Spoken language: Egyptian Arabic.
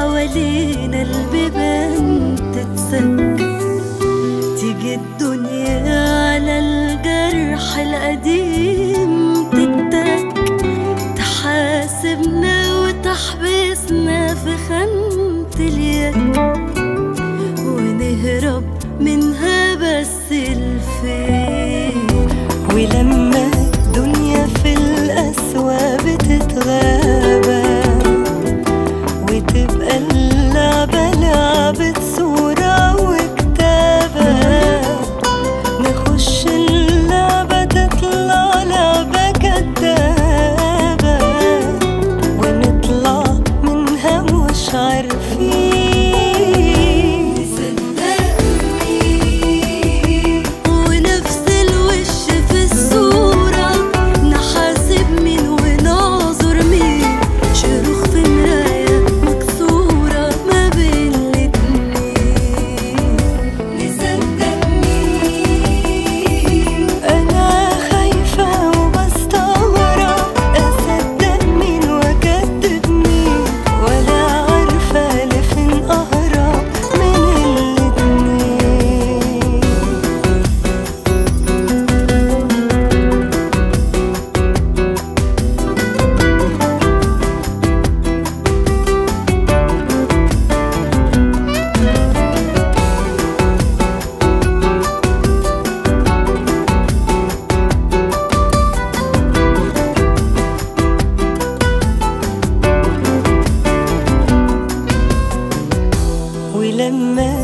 حوالينا البيبان تتسك تيجي الدنيا على الجرح القديم تتك تحاسبنا وتحبسنا في خانة اليد ونهرب منها بس الفين ولما الدنيا في القسوة بتتغابى وتبقى اللعبة لعبة صورة وكتابة نخش اللعبة تطلع لعبة كدابة ونطلع منها مش عارفين ونفس الوش في الصورة نحاسب مين ونعذر مين شروخ في مراية مكسورة ما بين الاتنين نصدق مين أنا خايفة وبستغرب أصدق مين وأكدب مين ولا عارفة لفين أهرب من الاتنين ولما